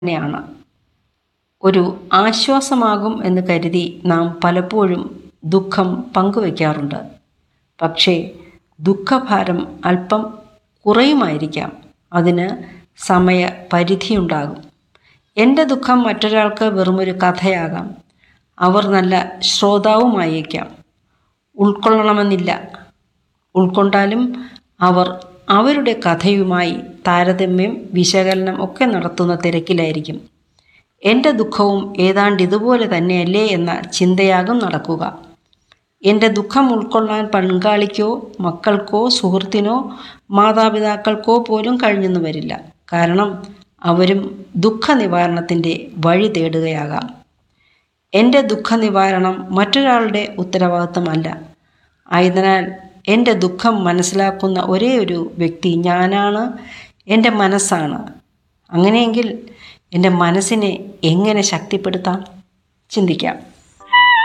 തന്നെയാണ് ഒരു ആശ്വാസമാകും എന്ന് കരുതി നാം പലപ്പോഴും ദുഃഖം പങ്കുവയ്ക്കാറുണ്ട് പക്ഷേ ദുഃഖഭാരം അല്പം കുറയുമായിരിക്കാം അതിന് സമയപരിധിയുണ്ടാകും എൻ്റെ ദുഃഖം മറ്റൊരാൾക്ക് വെറുമൊരു കഥയാകാം അവർ നല്ല ശ്രോതാവുമായേക്കാം ഉൾക്കൊള്ളണമെന്നില്ല ഉൾക്കൊണ്ടാലും അവർ അവരുടെ കഥയുമായി താരതമ്യം വിശകലനം ഒക്കെ നടത്തുന്ന തിരക്കിലായിരിക്കും എൻ്റെ ദുഃഖവും ഏതാണ്ട് ഇതുപോലെ തന്നെയല്ലേ എന്ന ചിന്തയാകും നടക്കുക എൻ്റെ ദുഃഖം ഉൾക്കൊള്ളാൻ പങ്കാളിക്കോ മക്കൾക്കോ സുഹൃത്തിനോ മാതാപിതാക്കൾക്കോ പോലും കഴിഞ്ഞെന്ന് വരില്ല കാരണം അവരും ദുഃഖ നിവാരണത്തിൻ്റെ വഴി തേടുകയാകാം എൻ്റെ ദുഃഖ നിവാരണം മറ്റൊരാളുടെ ഉത്തരവാദിത്തമല്ല ആയതിനാൽ എൻ്റെ ദുഃഖം മനസ്സിലാക്കുന്ന ഒരേ ഒരു വ്യക്തി ഞാനാണ് എൻ്റെ മനസ്സാണ് അങ്ങനെയെങ്കിൽ എൻ്റെ മനസ്സിനെ എങ്ങനെ ശക്തിപ്പെടുത്താം ചിന്തിക്കാം